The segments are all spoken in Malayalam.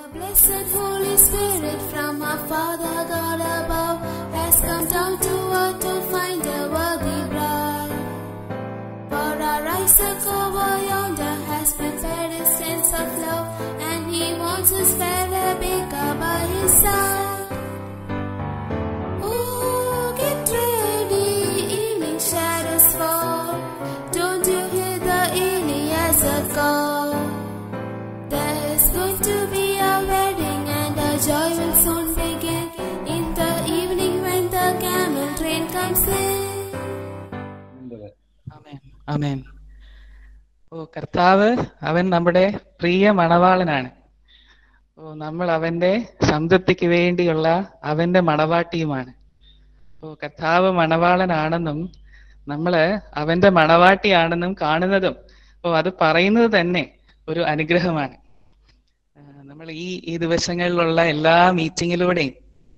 Blessed Holy Spirit from our Father God above has come down to earth to find a worthy bride. For our Isaac over yonder has prepared a sense of love, and he wants his fair Rebecca by his side. Oh, get ready, evening shadows fall. Don't you hear the Eliezer call? There's going to be a wedding and a joy will soon begin in the evening when the camel train comes in. ആമേൻ ആമേൻ ഓ കർത്താവ് അവൻ നമ്മുടെ പ്രിയ മണവാളനാണ് ഓ നമ്മൾ അവന്റെ സംതൃപ്തിക്ക് വേണ്ടിയുള്ള അവന്റെ മണവാട്ടിയുമാണ് ഓ കർത്താവ് മണവാളനാണെന്നും നമ്മള് അവന്റെ മണവാട്ടിയാണെന്നും കാണുന്നതും ഓ അത് പറയുന്നത് തന്നെ ഒരു അനുഗ്രഹമാണ് ആ, നമ്മൾ ഈ ഈ ദിവസങ്ങളിലുള്ള എല്ലാ മീറ്റിങ്ങിലൂടെയും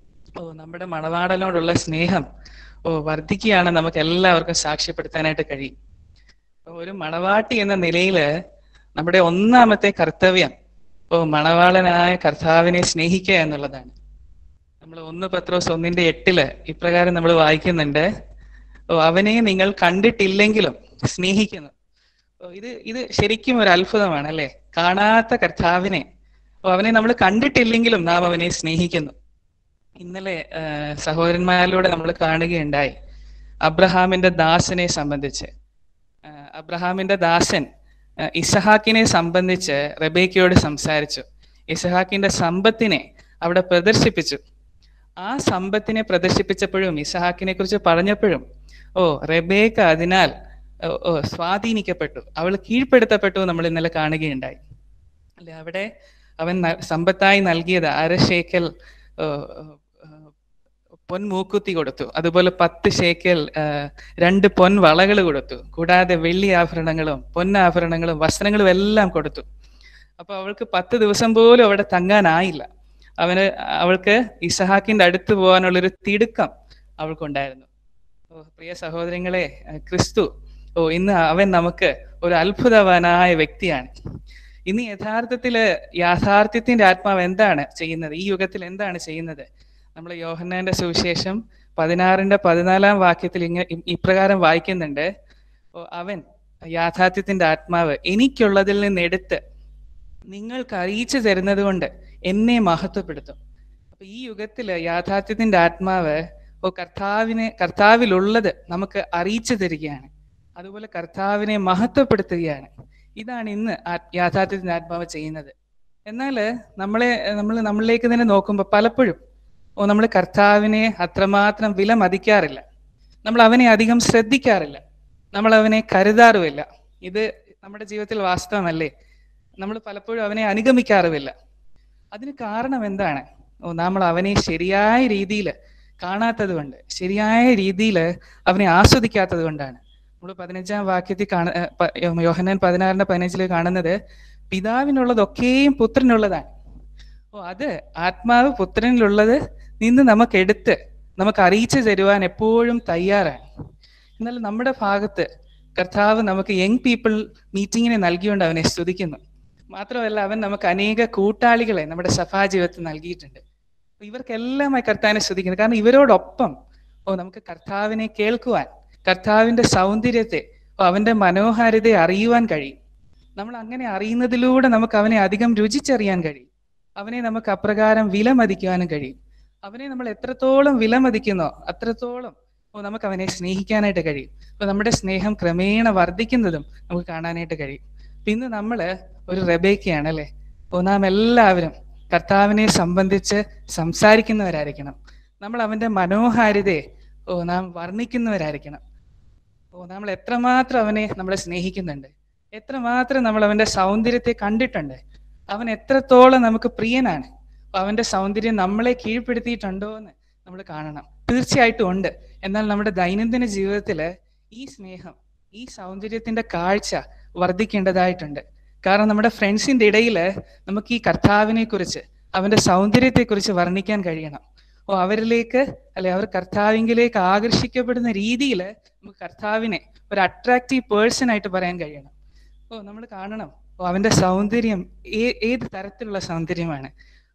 ഓ നമ്മുടെ മണവാടനോടുള്ള സ്നേഹം ഓ വർദ്ധിക്കുകയാണ് നമുക്ക് എല്ലാവർക്കും സാക്ഷ്യപ്പെടുത്താനായിട്ട് കഴിയും അപ്പൊ ഒരു മണവാട്ടി എന്ന നിലയില് നമ്മുടെ ഒന്നാമത്തെ കർത്തവ്യം ഓ മണവാളനായ കർത്താവിനെ സ്നേഹിക്കുക എന്നുള്ളതാണ് നമ്മൾ ഒന്ന് പത്രോസ് ഒന്നിന്റെ എട്ടില് ഇപ്രകാരം നമ്മൾ വായിക്കുന്നുണ്ട് ഓ അവനെ നിങ്ങൾ കണ്ടിട്ടില്ലെങ്കിലും സ്നേഹിക്കുന്നു ഓ ഇത് ഇത് ശരിക്കും ഒരു അത്ഭുതമാണ് അല്ലെ കാണാത്ത കർത്താവിനെ ഓ അവനെ നമ്മൾ കണ്ടിട്ടില്ലെങ്കിലും നാം അവനെ സ്നേഹിക്കുന്നു ഇന്നലെ ആ, സഹോദരന്മാരിലൂടെ നമ്മൾ കാണുകയുണ്ടായി അബ്രഹാമിന്റെ ദാസനെ സംബന്ധിച്ച് ആ, അബ്രഹാമിന്റെ ദാസൻ ആ, ഇസഹാക്കിനെ സംബന്ധിച്ച് റബേക്കയോട് സംസാരിച്ചു ഇസഹാക്കിന്റെ സമ്പത്തിനെ അവിടെ പ്രദർശിപ്പിച്ചു ആ സമ്പത്തിനെ പ്രദർശിപ്പിച്ചപ്പോഴും ഇസഹാക്കിനെ കുറിച്ച് പറഞ്ഞപ്പോഴും ഓ റബേക്ക അതിനാൽ ഓ, ഓ, സ്വാധീനിക്കപ്പെട്ടു അവൾ കീഴ്പ്പെടുത്തപ്പെട്ടു എന്ന് നമ്മൾ ഇന്നലെ കാണുകയുണ്ടായി അല്ലെ അവിടെ അവൻ ന- സമ്പത്തായി നൽകിയത് അര ശേക്കൽ ഓ, ഓ, ഓ, പൊൻമൂക്കുത്തി കൊടുത്തു അതുപോലെ പത്ത് ശേക്കൽ ആ, രണ്ട് പൊൻ വളകൾ കൊടുത്തു കൂടാതെ വെള്ളി ആഭരണങ്ങളും പൊന്നാഭരണങ്ങളും വസ്ത്രങ്ങളും എല്ലാം കൊടുത്തു അപ്പൊ അവൾക്ക് പത്ത് ദിവസം പോലും അവിടെ തങ്ങാനായില്ല അവന് അവൾക്ക് ഇസഹാക്കിന്റെ അടുത്ത് പോകാനുള്ളൊരു തിടുക്കം അവൾക്കുണ്ടായിരുന്നു ഓ പ്രിയ സഹോദരങ്ങളെ ആ, ക്രിസ്തു ഓ ഇന്ന് അവൻ നമുക്ക് ഒരു അത്ഭുതവാനായ വ്യക്തിയാണ് ഇന്ന് യഥാർത്ഥത്തില് യാഥാർത്ഥ്യത്തിന്റെ ആത്മാവ് എന്താണ് ചെയ്യുന്നത് ഈ യുഗത്തിൽ എന്താണ് ചെയ്യുന്നത് നമ്മൾ യോഹന്നാന്റെ സുവിശേഷം പതിനാറിന്റെ പതിനാലാം വാക്യത്തിൽ ഇങ്ങ ഇ- ഇപ്രകാരം വായിക്കുന്നുണ്ട് ഓ അവൻ യാഥാർത്ഥ്യത്തിന്റെ ആത്മാവ് എനിക്കുള്ളതിൽ നിന്ന് എടുത്ത് നിങ്ങൾക്ക് അറിയിച്ചു തരുന്നത് കൊണ്ട് എന്നെ മഹത്വപ്പെടുത്തും അപ്പൊ ഈ യുഗത്തില് യാഥാർത്ഥ്യത്തിന്റെ ആത്മാവ് ഓ കർത്താവിനെ കർത്താവിലുള്ളത് നമുക്ക് അറിയിച്ചു തരികയാണ് അതുപോലെ കർത്താവിനെ മഹത്വപ്പെടുത്തുകയാണ് ഇതാണ് ഇന്ന് ആ- യാഥാർത്ഥ്യത്തിന്റെ ആത്മാവ് ചെയ്യുന്നത് എന്നാല് നമ്മളെ നമ്മൾ നമ്മളിലേക്ക് തന്നെ നോക്കുമ്പോൾ പലപ്പോഴും ഓ നമ്മൾ കർത്താവിനെ അത്രമാത്രം വില മതിക്കാറില്ല നമ്മൾ അവനെ അധികം ശ്രദ്ധിക്കാറില്ല നമ്മൾ അവനെ കരുതാറുമില്ല ഇത് നമ്മുടെ ജീവിതത്തിൽ വാസ്തവമല്ലേ നമ്മൾ പലപ്പോഴും അവനെ അനുഗമിക്കാറുമില്ല അതിന് കാരണം എന്താണ് ഓ നമ്മൾ അവനെ ശരിയായ രീതിയിൽ കാണാത്തത് കൊണ്ട് ശരിയായ രീതിയിൽ അവനെ ആസ്വദിക്കാത്തത് കൊണ്ടാണ് നമ്മൾ പതിനഞ്ചാം വാക്യത്തിൽ കാണ ഏർ പ- യോഹന്നാൻ പതിനാറിന്റെ പതിനഞ്ചില് കാണുന്നത് പിതാവിനുള്ളതൊക്കെയും പുത്രനുള്ളതാണ് ഓ അത് ആത്മാവ് പുത്രനിലുള്ളത് നിന്ന് നമുക്ക് എടുത്ത് നമുക്ക് അറിയിച്ചു തരുവാൻ എപ്പോഴും തയ്യാറാണ് എന്നാൽ നമ്മുടെ ഭാഗത്ത് കർത്താവ് നമുക്ക് യങ് പീപ്പിൾ മീറ്റിങ്ങിനെ നൽകിക്കൊണ്ട് അവനെ സ്തുതിക്കുന്നു മാത്രമല്ല അവൻ നമുക്ക് അനേക കൂട്ടാളികളെ നമ്മുടെ സഭാ ജീവിതത്തിൽ നൽകിയിട്ടുണ്ട് അപ്പൊ ഇവർക്കെല്ലാമായി കർത്താവിനെ സ്തുതിക്കുന്നു കാരണം ഇവരോടൊപ്പം ഓ നമുക്ക് കർത്താവിനെ കേൾക്കുവാൻ കർത്താവിന്റെ സൗന്ദര്യത്തെ ഓ അവന്റെ മനോഹാരിതയെ അറിയുവാൻ കഴിയും നമ്മൾ അങ്ങനെ അറിയുന്നതിലൂടെ നമുക്ക് അവനെ അധികം രുചിച്ചറിയാൻ കഴിയും അവനെ നമുക്ക് അപ്രകാരം വിലമതിക്കുവാനും കഴിയും അവനെ നമ്മൾ എത്രത്തോളം വിലമതിക്കുന്നോ അത്രത്തോളം ഓ നമുക്ക് അവനെ സ്നേഹിക്കാനായിട്ട് കഴിയും അപ്പൊ നമ്മുടെ സ്നേഹം ക്രമേണ വർദ്ധിക്കുന്നതും നമുക്ക് കാണാനായിട്ട് കഴിയും അപ്പൊ ഇന്ന് നമ്മള് ഒരു റബേക്കയാണ് അല്ലെ ഓ നാം എല്ലാവരും കർത്താവിനെ സംബന്ധിച്ച് സംസാരിക്കുന്നവരായിരിക്കണം നമ്മൾ അവന്റെ മനോഹാരിതയെ ഓ നാം വർണ്ണിക്കുന്നവരായിരിക്കണം ഓ നമ്മൾ എത്രമാത്രം അവനെ നമ്മളെ സ്നേഹിക്കുന്നുണ്ട് എത്രമാത്രം നമ്മൾ അവന്റെ സൗന്ദര്യത്തെ കണ്ടിട്ടുണ്ട് അവൻ എത്രത്തോളം നമുക്ക് പ്രിയനാണ് അപ്പൊ അവന്റെ സൗന്ദര്യം നമ്മളെ കീഴ്പ്പെടുത്തിയിട്ടുണ്ടോ എന്ന് നമ്മൾ കാണണം തീർച്ചയായിട്ടും ഉണ്ട് എന്നാൽ നമ്മുടെ ദൈനംദിന ജീവിതത്തില് ഈ സ്നേഹം ഈ സൗന്ദര്യത്തിന്റെ കാഴ്ച വർദ്ധിക്കേണ്ടതായിട്ടുണ്ട് കാരണം നമ്മുടെ ഫ്രണ്ട്സിന്റെ ഇടയിൽ നമുക്ക് ഈ കർത്താവിനെ കുറിച്ച് അവന്റെ സൗന്ദര്യത്തെ കുറിച്ച് വർണ്ണിക്കാൻ കഴിയണം ഓ അവരിലേക്ക് അല്ലെ അവർ കർത്താവിങ്കിലേക്ക് ആകർഷിക്കപ്പെടുന്ന രീതിയിൽ നമുക്ക് കർത്താവിനെ ഒരു അട്രാക്റ്റീവ് പേഴ്സൺ ആയിട്ട് പറയാൻ കഴിയണം ഓ നമ്മൾ കാണണം ഓ അവന്റെ സൗന്ദര്യം ഏ- ഏത് തരത്തിലുള്ള സൗന്ദര്യമാണ്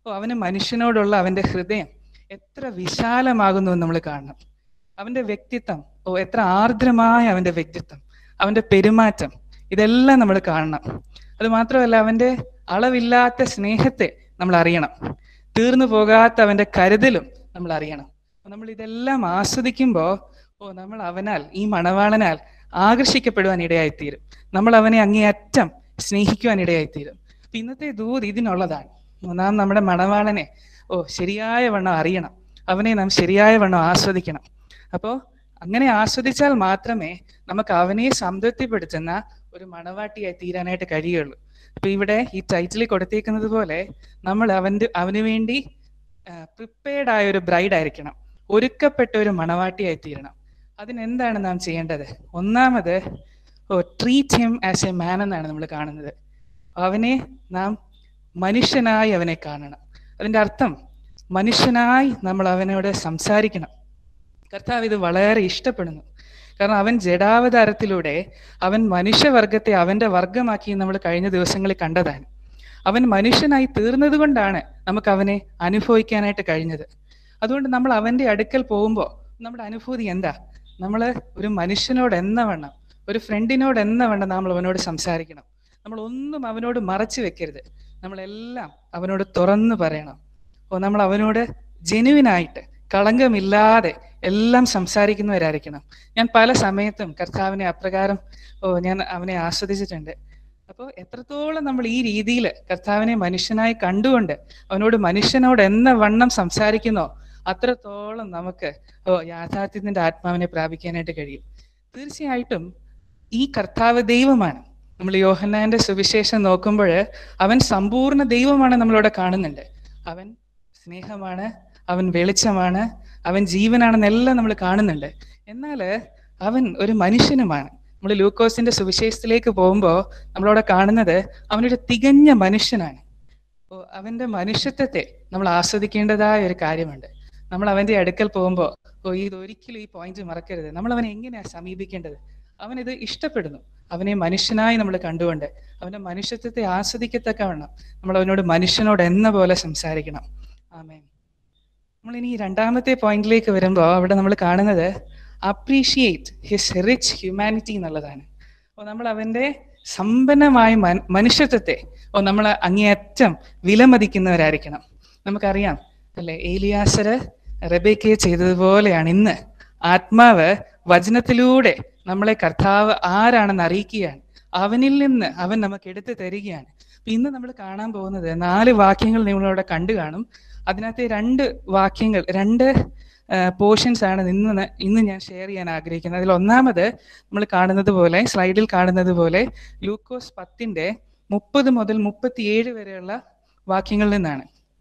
ഓ അവന് മനുഷ്യനോടുള്ള അവന്റെ ഹൃദയം എത്ര വിശാലമാകുന്നു എന്ന് നമ്മൾ കാണണം അവന്റെ വ്യക്തിത്വം ഓ എത്ര ആർദ്രമായ അവന്റെ വ്യക്തിത്വം അവന്റെ പെരുമാറ്റം ഇതെല്ലാം നമ്മൾ കാണണം അത് മാത്രമല്ല അവന്റെ അളവില്ലാത്ത സ്നേഹത്തെ നമ്മൾ അറിയണം തീർന്നു പോകാത്ത അവന്റെ കരുതലും നമ്മൾ അറിയണം അപ്പൊ നമ്മൾ ഇതെല്ലാം ആസ്വദിക്കുമ്പോൾ ഓ നമ്മൾ അവനാൽ ഈ മണവാളനാൽ ആകർഷിക്കപ്പെടുവാൻ ഇടയായിത്തീരും നമ്മൾ അവനെ അങ്ങേയറ്റം സ്നേഹിക്കുവാൻ ഇടയായിത്തീരും അപ്പൊ ഇന്നത്തെ ദൂത് ഇതിനുള്ളതാണ് നാം നമ്മുടെ മണവാളനെ ഓ ശരിയായ വണ്ണം അറിയണം അവനെ നാം ശരിയായ വണ്ണം ആസ്വദിക്കണം അപ്പോൾ അങ്ങനെ ആസ്വദിച്ചാൽ മാത്രമേ നമുക്ക് അവനെ സംതൃപ്തിപ്പെടുത്തുന്ന ഒരു മണവാട്ടിയായി തീരാനായിട്ട് കഴിയുള്ളൂ അപ്പൊ ഇവിടെ ഈ ടൈറ്റിൽ കൊടുത്തേക്കുന്നത് പോലെ നമ്മൾ അവന്റെ അവന് വേണ്ടി പ്രിപ്പയർഡ് ആയ ഒരു ബ്രൈഡ് ആയിരിക്കണം ഒരുക്കപ്പെട്ട ഒരു മണവാട്ടിയായി തീരണം അതിനെന്താണ് നാം ചെയ്യേണ്ടത് ഒന്നാമത് oh treat him as a man എന്നാണ് നമ്മൾ കാണുന്നത് അവനെ നാം മനുഷ്യനായി അവനെ കാണണം അതിൻ്റെ അർത്ഥം മനുഷ്യനായി നമ്മൾ അവനോട് സംസാരിക്കണം കർത്താവ് ഇത് വളരെ ഇഷ്ടപ്പെടുന്നു കാരണം അവൻ ജഡാവതാരത്തിലൂടെ അവൻ മനുഷ്യവർഗത്തെ അവന്റെ വർഗമാക്കി നമ്മൾ കഴിഞ്ഞ ദിവസങ്ങളിൽ കണ്ടതാണ് അവൻ മനുഷ്യനായി തീർന്നത് കൊണ്ടാണ് നമുക്ക് അവനെ അനുഭവിക്കാനായിട്ട് കഴിഞ്ഞത് അതുകൊണ്ട് നമ്മൾ അവന്റെ അടുക്കൽ പോകുമ്പോൾ നമ്മുടെ അനുഭൂതി എന്താ നമ്മൾ ഒരു മനുഷ്യനോട് എന്ന വണ്ണം ഒരു ഫ്രണ്ടിനോട് എന്ന വണ്ണം നമ്മൾ അവനോട് സംസാരിക്കണം നമ്മൾ ഒന്നും അവനോട് മറച്ചു വെക്കരുത് നമ്മളെല്ലാം അവനോട് തുറന്നു പറയണം ഓ നമ്മൾ അവനോട് ജെനുവിനായിട്ട് കളങ്കമില്ലാതെ എല്ലാം സംസാരിക്കുന്നവരായിരിക്കണം ഞാൻ പല സമയത്തും കർത്താവിനെ അപ്രകാരം ഓ ഞാൻ അവനെ ആസ്വദിച്ചിട്ടുണ്ട് അപ്പോൾ എത്രത്തോളം നമ്മൾ ഈ രീതിയിൽ കർത്താവിനെ മനുഷ്യനായി കണ്ടുകൊണ്ട് അവനോട് മനുഷ്യനോട് എന്ന വണ്ണം സംസാരിക്കുന്നോ അത്രത്തോളം നമുക്ക് ഓ യാഥാർത്ഥ്യത്തിന്റെ ആത്മാവിനെ പ്രാപിക്കാനായിട്ട് കഴിയും തീർച്ചയായിട്ടും ഈ കർത്താവ് ദൈവമാണ് നമ്മൾ യോഹന്നാന്റെ സുവിശേഷം നോക്കുമ്പോൾ അവൻ സമ്പൂർണ്ണ ദൈവമാണ് നമ്മളിവിടെ കാണുന്നുണ്ട് അവൻ സ്നേഹമാണ് അവൻ വെളിച്ചമാണ് അവൻ ജീവനാണെന്നെല്ലാം നമ്മൾ കാണുന്നുണ്ട് എന്നാൽ അവൻ ഒരു മനുഷ്യനുമാണ് നമ്മൾ ലൂക്കോസിന്റെ സുവിശേഷത്തിലേക്ക് പോകുമ്പോൾ നമ്മളവിടെ കാണുന്നത് അവനൊരു തികഞ്ഞ മനുഷ്യനാണ് അപ്പോൾ അവന്റെ മനുഷ്യത്വത്തെ നമ്മൾ ആസ്വദിക്കേണ്ടതായ ഒരു കാര്യമുണ്ട് നമ്മൾ അവന്റെ അടുക്കൽ പോകുമ്പോൾ ഓ ഇത് ഒരിക്കലും ഈ പോയിന്റ് മറക്കരുത് നമ്മൾ അവനെ എങ്ങനെയാണ് സമീപിക്കേണ്ടത് അവൻ ഇത് ഇഷ്ടപ്പെടുന്നു അവനെ മനുഷ്യനായി നമ്മൾ കണ്ടുകൊണ്ട് അവന്റെ മനുഷ്യത്വത്തെ ആസ്വദിക്കത്തക്കവണ്ണം നമ്മൾ അവനോട് മനുഷ്യനോട് എന്ന പോലെ സംസാരിക്കണം ആമേൻ നമ്മൾ ഇനി രണ്ടാമത്തെ പോയിന്റിലേക്ക് വരുമ്പോൾ അവിടെ നമ്മൾ കാണുന്നത് അപ്രീഷിയേറ്റ് ഹിസ് റിച്ച് ഹ്യൂമാനിറ്റി എന്നുള്ളതാണ് അപ്പോൾ നമ്മൾ അവന്റെ സമ്പന്നമായ മനുഷ്യത്വത്തെ ഓ നമ്മൾ അങ്ങേയറ്റം വിലമതിക്കുന്നവരായിരിക്കണം നമുക്കറിയാം അല്ലെ ഏലിയാസര് റബേക്കയെ ചെയ്തതുപോലെയാണ് ഇന്ന് ആത്മാവ് വചനത്തിലൂടെ നമ്മളെ കർത്താവ് ആരാണെന്ന് അറിയിക്കുകയാണ് അവനിൽ നിന്ന് അവൻ നമുക്ക് എടുത്തു തരികയാണ് അപ്പൊ ഇന്ന് നമ്മൾ കാണാൻ പോകുന്നത് നാല് വാക്യങ്ങൾ നിങ്ങളവിടെ കണ്ടു കാണും അതിനകത്തെ രണ്ട് വാക്യങ്ങൾ രണ്ട് പോർഷൻസ് ആണ് ഇന്ന് ഇന്ന് ഞാൻ ഷെയർ ചെയ്യാൻ ആഗ്രഹിക്കുന്നത് അതിൽ ഒന്നാമത് നമ്മൾ കാണുന്നത് പോലെ സ്ലൈഡിൽ കാണുന്നത് പോലെ ലൂക്കോസ് പത്തിന്റെ മുപ്പത് മുതൽ മുപ്പത്തിയേഴ് വരെയുള്ള വാക്യങ്ങളിൽ നിന്നാണ്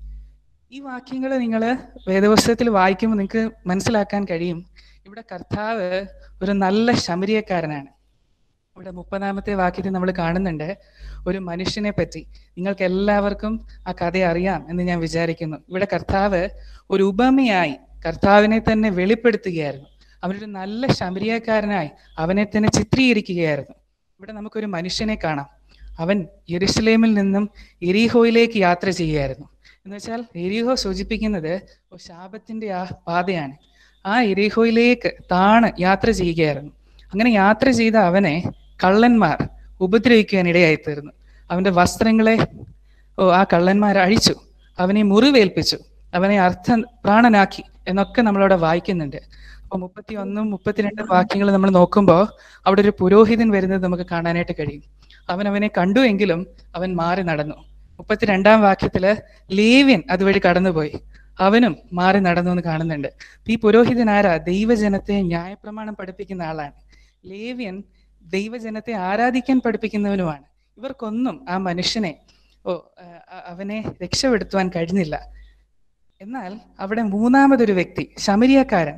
ഈ വാക്യങ്ങൾ നിങ്ങൾ വേദപുസ്തകത്തിൽ വായിക്കുമ്പോൾ നിങ്ങൾക്ക് മനസ്സിലാക്കാൻ കഴിയും ഇവിടെ കർത്താവ് ഒരു നല്ല ശമരിയക്കാരനാണ് ഇവിടെ മുപ്പതാമത്തെ വാക്യത്തിൽ നമ്മൾ കാണുന്നുണ്ട് ഒരു മനുഷ്യനെ പറ്റി നിങ്ങൾക്ക് എല്ലാവർക്കും ആ കഥ അറിയാം എന്ന് ഞാൻ വിചാരിക്കുന്നു ഇവിടെ കർത്താവ് ഒരു ഉപമയായി കർത്താവിനെ തന്നെ വെളിപ്പെടുത്തുകയായിരുന്നു അവനൊരു നല്ല ശമരിയക്കാരനായി അവനെ തന്നെ ചിത്രീകരിക്കുകയായിരുന്നു ഇവിടെ നമുക്കൊരു മനുഷ്യനെ കാണാം അവൻ യെരുസലേമിൽ നിന്നും എരീഹോയിലേക്ക് യാത്ര ചെയ്യുകയായിരുന്നു എന്ന് വെച്ചാൽ എരീഹോ സൂചിപ്പിക്കുന്നത് ശാപത്തിന്റെ ആ പാതയാണ് ആ എരീഹോയിലേക്ക് താണ് യാത്ര ചെയ്യുകയായിരുന്നു അങ്ങനെ യാത്ര ചെയ്ത അവനെ കള്ളന്മാർ ഉപദ്രവിക്കുവാൻ ഇടയായി തീർന്നു അവന്റെ വസ്ത്രങ്ങളെ ഓ ആ കള്ളന്മാർ അഴിച്ചു അവനെ മുറിവേൽപ്പിച്ചു അവനെ അർത്ഥ പ്രാണനാക്കി എന്നൊക്കെ നമ്മളവിടെ വായിക്കുന്നുണ്ട് അപ്പൊ മുപ്പത്തി ഒന്നും മുപ്പത്തിരണ്ടും വാക്യങ്ങൾ നമ്മൾ നോക്കുമ്പോൾ അവിടെ ഒരു പുരോഹിതൻ വരുന്നത് നമുക്ക് കാണാനായിട്ട് കഴിയും അവൻ അവനെ കണ്ടു എങ്കിലും അവൻ മാറി നടന്നു മുപ്പത്തിരണ്ടാം വാക്യത്തില് ലേവ്യൻ അതുവഴി കടന്നുപോയി അവനും മാറി നടന്നു എന്ന് കാണുന്നുണ്ട് ഈ പുരോഹിതൻ ആരാ ദൈവജനത്തെ ന്യായപ്രമാണം പഠിപ്പിക്കുന്ന ആളാണ് ലേവ്യൻ ദൈവജനത്തെ ആരാധിക്കാൻ പഠിപ്പിക്കുന്നവനുമാണ് ഇവർക്കൊന്നും ആ മനുഷ്യനെ ഓ അവനെ രക്ഷപ്പെടുത്തുവാൻ കഴിഞ്ഞില്ല എന്നാൽ അവിടെ മൂന്നാമതൊരു വ്യക്തി ശമരിയക്കാരൻ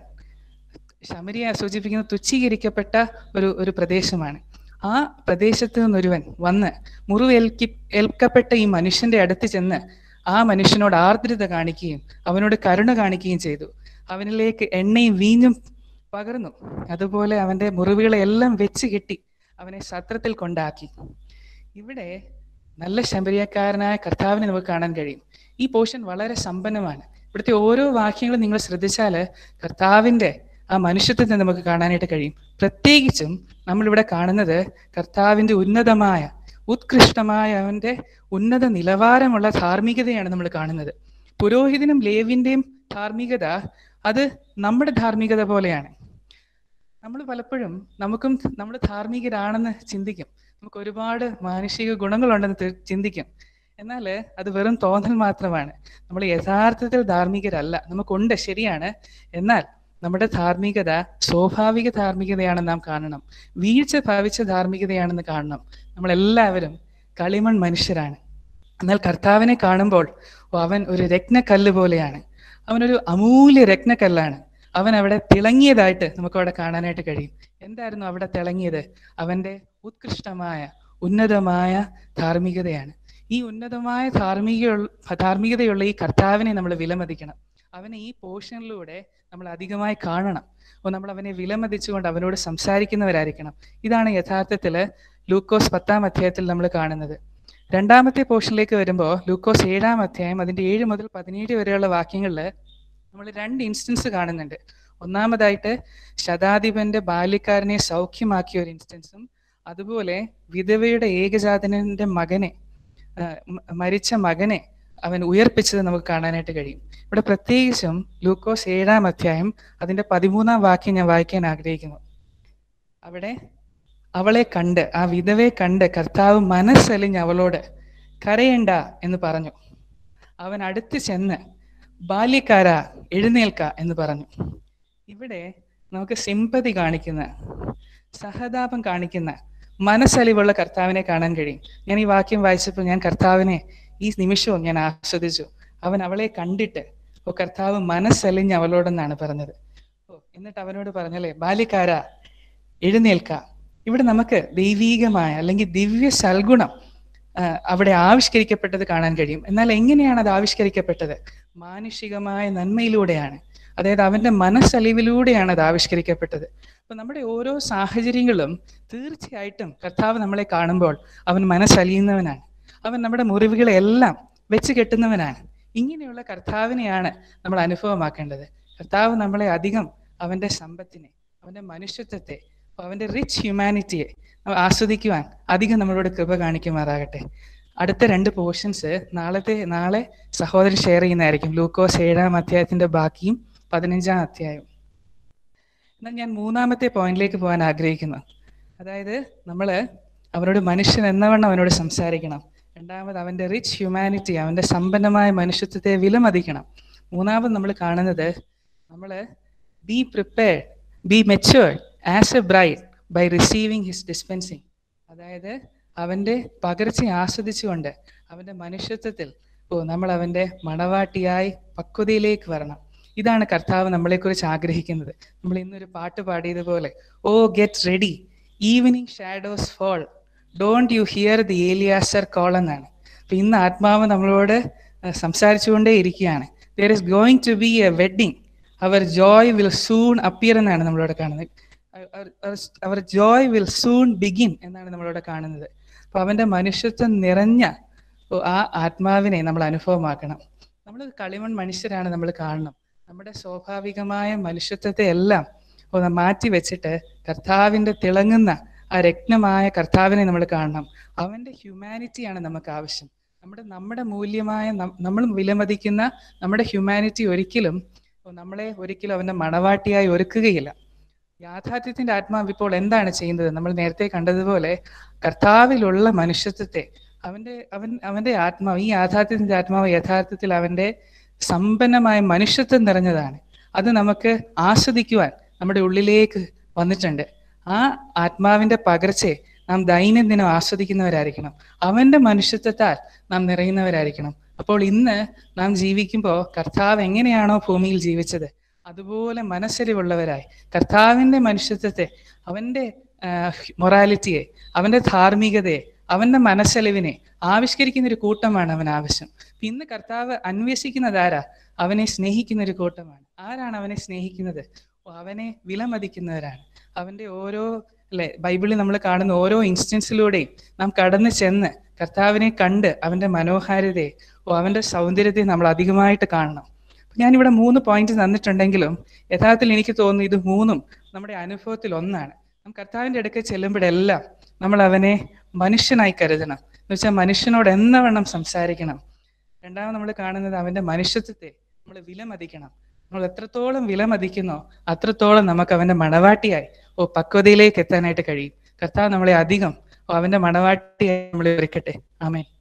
ശമരിയ സൂചിപ്പിക്കുന്ന തുച്ഛീകരിക്കപ്പെട്ട ഒരു ഒരു പ്രദേശമാണ് ആ പ്രദേശത്ത് നിന്നൊരുവൻ വന്ന് മുറിവേൽക്കി ഏൽക്കപ്പെട്ട ഈ മനുഷ്യന്റെ അടുത്ത് ചെന്ന് ആ മനുഷ്യനോട് ആർദ്രത കാണിക്കുകയും അവനോട് കരുണ കാണിക്കുകയും ചെയ്തു അവനിലേക്ക് എണ്ണയും വീഞ്ഞും പകർന്നു അതുപോലെ അവന്റെ മുറിവുകളെ എല്ലാം വെച്ച് കെട്ടി അവനെ സത്രത്തിൽ കൊണ്ടാക്കി ഇവിടെ നല്ല ശബരിയക്കാരനായ കർത്താവിനെ നമുക്ക് കാണാൻ കഴിയും ഈ പോർഷൻ വളരെ സമ്പന്നമാണ് ഇവിടുത്തെ ഓരോ വാക്യങ്ങളും നിങ്ങൾ ശ്രദ്ധിച്ചാൽ കർത്താവിൻ്റെ ആ മനുഷ്യത്വത്തെ നമുക്ക് കാണാനായിട്ട് കഴിയും പ്രത്യേകിച്ചും നമ്മളിവിടെ കാണുന്നത് കർത്താവിൻ്റെ ഉന്നതമായ ഉത്കൃഷ്ടമായ അവൻ്റെ ഉന്നത നിലവാരമുള്ള ധാർമ്മികതയാണ് നമ്മൾ കാണുന്നത് പുരോഹിതനും ലേവിൻ്റെയും ധാർമ്മികത അത് നമ്മുടെ ധാർമ്മികത പോലെയാണ് നമ്മൾ പലപ്പോഴും നമുക്കും നമ്മൾ ധാർമ്മികരാണെന്ന് ചിന്തിക്കും നമുക്ക് ഒരുപാട് മാനുഷിക ഗുണങ്ങളുണ്ടെന്ന് തി- ചിന്തിക്കും എന്നാൽ അത് വെറും തോന്നൽ മാത്രമാണ് നമ്മൾ യഥാർത്ഥത്തിൽ ധാർമ്മികരല്ല നമുക്കുണ്ട് ശരിയാണ് എന്നാൽ നമ്മുടെ ധാർമ്മികത സ്വാഭാവിക ധാർമ്മികതയാണെന്ന് നാം കാണണം വീഴ്ച ഭാവിച്ച ധാർമ്മികതയാണെന്ന് കാണണം നമ്മളെല്ലാവരും കളിമൺ മനുഷ്യരാണ് എന്നാൽ കർത്താവിനെ കാണുമ്പോൾ ഓ, അവൻ ഒരു രത്നക്കല്ല് പോലെയാണ് അവനൊരു അമൂല്യ രത്നക്കല്ലാണ് അവൻ അവിടെ തിളങ്ങിയതായിട്ട് നമുക്ക് അവിടെ കാണാനായിട്ട് കഴിയും എന്തായിരുന്നു അവിടെ തിളങ്ങിയത് അവന്റെ ഉത്കൃഷ്ടമായ ഉന്നതമായ ധാർമ്മികതയാണ് ഈ ഉന്നതമായ ധാർമ്മിക ധാർമ്മികതയുള്ള ഈ കർത്താവിനെ നമ്മൾ വിലമതിക്കണം അവനെ ഈ പോർഷനിലൂടെ നമ്മൾ അധികമായി കാണണം അപ്പോൾ നമ്മൾ അവനെ വിലമതിച്ചുകൊണ്ട് അവനോട് സംസാരിക്കുന്നവരായിരിക്കണം ഇതാണ് യഥാർത്ഥത്തിൽ ലൂക്കോസ് പത്താം അധ്യായത്തിൽ നമ്മൾ കാണുന്നത് രണ്ടാമത്തെ പോർഷനിലേക്ക് വരുമ്പോൾ ലൂക്കോസ് ഏഴാം അധ്യായം അതിന്റെ ഏഴ് മുതൽ പതിനേഴ് വരെയുള്ള വാക്യങ്ങളിൽ നമ്മൾ രണ്ട് ഇൻസ്റ്റൻസ് കാണുന്നുണ്ട് ഒന്നാമതായിട്ട് ശതാധിപന്റെ ബാല്യക്കാരനെ സൗഖ്യമാക്കിയ ഒരു ഇൻസ്റ്റൻസും അതുപോലെ വിധവയുടെ ഏകജാതനന്റെ മകനെ ആ, മ- മരിച്ച മകനെ അവൻ ഉയർപ്പിച്ചത് നമുക്ക് കാണാനായിട്ട് കഴിയും ഇവിടെ പ്രത്യേകിച്ചും ലൂക്കോസ് ഏഴാം അധ്യായം അതിന്റെ പതിമൂന്നാം വാക്യം ഞാൻ വായിക്കാൻ ആഗ്രഹിക്കുന്നു അവിടെ അവളെ കണ്ട് ആ വിധവയെ കണ്ട് കർത്താവ് മനസ്സലിഞ്ഞ് അവളോട് കരയണ്ട എന്ന് പറഞ്ഞു അവൻ അടുത്ത് ചെന്ന് ബാല്യക്കാര എഴുന്നേൽക്ക എന്ന് പറഞ്ഞു ഇവിടെ നമുക്ക് സിമ്പതി കാണിക്കുന്ന സഹതാപം കാണിക്കുന്ന മനസ്സലിവുള്ള കർത്താവിനെ കാണാൻ കഴിയും ഞാൻ ഈ വാക്യം വായിച്ചപ്പോൾ ഞാൻ കർത്താവിനെ ഈ നിമിഷവും ഞാൻ ആസ്വദിച്ചു അവൻ അവളെ കണ്ടിട്ട് ഓ കർത്താവ് മനസ്സലിഞ്ഞ് അവളോടെന്നാണ് പറഞ്ഞത് ഓ എന്നിട്ട് അവനോട് പറഞ്ഞല്ലേ ബാല്യക്കാര എഴുന്നേൽക്ക ഇവിടെ നമുക്ക് ദൈവീകമായ അല്ലെങ്കിൽ ദിവ്യ സൽഗുണം ആ, അവിടെ ആവിഷ്കരിക്കപ്പെട്ടത് കാണാൻ കഴിയും എന്നാൽ എങ്ങനെയാണ് അത് ആവിഷ്കരിക്കപ്പെട്ടത് മാനുഷികമായ നന്മയിലൂടെയാണ് അതായത് അവന്റെ മനസ്സലിവിലൂടെയാണ് അത് ആവിഷ്കരിക്കപ്പെട്ടത് അപ്പൊ നമ്മുടെ ഓരോ സാഹചര്യങ്ങളും തീർച്ചയായിട്ടും കർത്താവ് നമ്മളെ കാണുമ്പോൾ അവൻ മനസ്സലിയുന്നവനാണ് അവൻ നമ്മുടെ മുറിവുകളെ എല്ലാം വെച്ച് കെട്ടുന്നവനാണ് ഇങ്ങനെയുള്ള കർത്താവിനെയാണ് നമ്മൾ അനുഭവമാക്കേണ്ടത് കർത്താവ് നമ്മളെ അധികം അവന്റെ സമ്പത്തിനെ അവന്റെ മനുഷ്യത്വത്തെ അവന്റെ റിച്ച് ഹ്യൂമാനിറ്റിയെ ആസ്വദിക്കുവാൻ അധികം നമ്മളോട് കൃപ കാണിക്കുമാറാകട്ടെ അടുത്ത രണ്ട് പോർഷൻസ് നാളത്തെ നാളെ സഹോദരൻ ഷെയർ ചെയ്യുന്നതായിരിക്കും ലൂക്കോസ് ഏഴാം അധ്യായത്തിന്റെ ബാക്കിയും പതിനഞ്ചാം അധ്യായവും എന്നാൽ ഞാൻ മൂന്നാമത്തെ പോയിന്റിലേക്ക് പോകാൻ ആഗ്രഹിക്കുന്നു അതായത് നമ്മൾ അവനോട് മനുഷ്യൻ എന്നവണ്ണം അവനോട് സംസാരിക്കണം രണ്ടാമത് അവന്റെ റിച്ച് ഹ്യൂമാനിറ്റി അവന്റെ സമ്പന്നമായ മനുഷ്യത്വത്തെ വിലമതിക്കണം മൂന്നാമത് നമ്മൾ കാണുന്നത് നമ്മൾ be prepared be matured as a bride by receiving his dispensing അതായത് അവന്റെ പകർച്ച ആസ്വദിച്ചുകൊണ്ട് അവന്റെ മനുഷ്യത്വത്തിൽ ഓ നമ്മൾ അവന്റെ മണവാട്ടിയായി പക്വതയിലേക്ക് വരണം ഇതാണ് കർത്താവ് നമ്മളെക്കുറിച്ച് ആഗ്രഹിക്കുന്നത് നമ്മൾ ഇന്നൊരു പാട്ട് പാടിയതുപോലെ oh get ready evening shadows fall don't you hear the Eliezer call എന്നാണ് അപ്പൊ ഇന്ന് ആത്മാവ് നമ്മളോട് അഹ് സംസാരിച്ചുകൊണ്ടേ ഇരിക്കുകയാണ് there is going to be a wedding our joy will soon appear എന്നാണ് നമ്മളോട് കാണുന്നത് our joy will soon begin എന്നാണ് നമ്മളോട് കാണുന്നത് അപ്പൊ അവന്റെ മനുഷ്യത്വം നിറഞ്ഞ ഓ, ആ ആത്മാവിനെ നമ്മൾ അനുഭവമാക്കണം നമ്മൾ കളിമൺ മനുഷ്യരാണ് നമ്മൾ കാണണം നമ്മുടെ സ്വാഭാവികമായ മനുഷ്യത്വത്തെ എല്ലാം ഒന്ന് മാറ്റി വെച്ചിട്ട് കർത്താവിന്റെ തിളങ്ങുന്ന ആ രത്നമായ കർത്താവിനെ നമ്മൾ കാണണം അവന്റെ ഹ്യൂമാനിറ്റിയാണ് നമുക്ക് ആവശ്യം നമ്മുടെ നമ്മുടെ മൂല്യമായ നം- നമ്മൾ വിലമതിക്കുന്ന നമ്മുടെ ഹ്യൂമാനിറ്റി ഒരിക്കലും ഓ, നമ്മളെ ഒരിക്കലും അവന്റെ മണവാട്ടിയായി ഒരുക്കുകയില്ല യാഥാർത്ഥ്യത്തിന്റെ ആത്മാവ് ഇപ്പോൾ എന്താണ് ചെയ്യുന്നത് നമ്മൾ നേരത്തെ കണ്ടതുപോലെ കർത്താവിലുള്ള മനുഷ്യത്വത്തെ അവന്റെ അവൻ അവന്റെ ആത്മാവ് ഈ യാഥാർത്ഥ്യത്തിന്റെ ആത്മാവ് യഥാർത്ഥത്തിൽ അവന്റെ സമ്പന്നമായ മനുഷ്യത്വം നിറഞ്ഞതാണ് അത് നമുക്ക് ആസ്വദിക്കുവാൻ നമ്മുടെ ഉള്ളിലേക്ക് വന്നിട്ടുണ്ട് ആ ആത്മാവിന്റെ പകർച്ചയെ നാം ദൈനംദിനം ആസ്വദിക്കുന്നവരായിരിക്കണം അവന്റെ മനുഷ്യത്വത്താൽ നാം നിറയുന്നവരായിരിക്കണം അപ്പോൾ ഇന്ന് നാം ജീവിക്കുമ്പോൾ കർത്താവ് എങ്ങനെയാണോ ഭൂമിയിൽ ജീവിച്ചത് അതുപോലെ മനസ്സരിവുള്ളവരായി കർത്താവിന്റെ മനുഷ്യത്വത്തെ അവന്റെ മൊറാലിറ്റിയെ അവന്റെ ധാർമ്മികതയെ അവന്റെ മനസ്സലിവിനെ ആവിഷ്കരിക്കുന്ന ഒരു കൂട്ടമാണ് അവൻ ആവശ്യം ഇന്ന് കർത്താവ് അന്വേഷിക്കുന്നത് ആരാ അവനെ സ്നേഹിക്കുന്ന ഒരു കൂട്ടമാണ് ആരാണ് അവനെ സ്നേഹിക്കുന്നത് ഓ, അവനെ വിലമതിക്കുന്നവരാണ് അവന്റെ ഓരോ അല്ലെ ബൈബിളിൽ നമ്മൾ കാണുന്ന ഓരോ ഇൻസ്റ്റൻസിലൂടെയും നാം കടന്നു ചെന്ന് കർത്താവിനെ കണ്ട് അവന്റെ മനോഹാരിതയെ ഓ അവന്റെ സൗന്ദര്യത്തെ നമ്മൾ അധികമായിട്ട് കാണണം ഞാനിവിടെ മൂന്ന് പോയിന്റ് തന്നിട്ടുണ്ടെങ്കിലും യഥാർത്ഥത്തിൽ എനിക്ക് തോന്നുന്നു ഇത് മൂന്നും നമ്മുടെ അനുഭവത്തിൽ ഒന്നാണ് നാം കർത്താവിന്റെ അടുക്കൽ ചെല്ലുമ്പോഴെല്ലാം നമ്മൾ അവനെ മനുഷ്യനായി കരുതണം എന്ന് വെച്ചാൽ മനുഷ്യനോട് എന്നവണ്ണം സംസാരിക്കണം രണ്ടാമത് നമ്മൾ കാണുന്നത് അവന്റെ മനുഷ്യത്വത്തെ നമ്മൾ വിലമതിക്കണം നമ്മൾ എത്രത്തോളം വിലമതിക്കുന്നോ അത്രത്തോളം നമുക്ക് അവന്റെ മണവാട്ടിയായി ഓ പക്വതയിലേക്ക് എത്താനായിട്ട് കഴിയും കർത്താവ് നമ്മളെ അധികം ഓ അവന്റെ മണവാട്ടിയായി നമ്മളെ ഒരുക്കട്ടെ ആമേൻ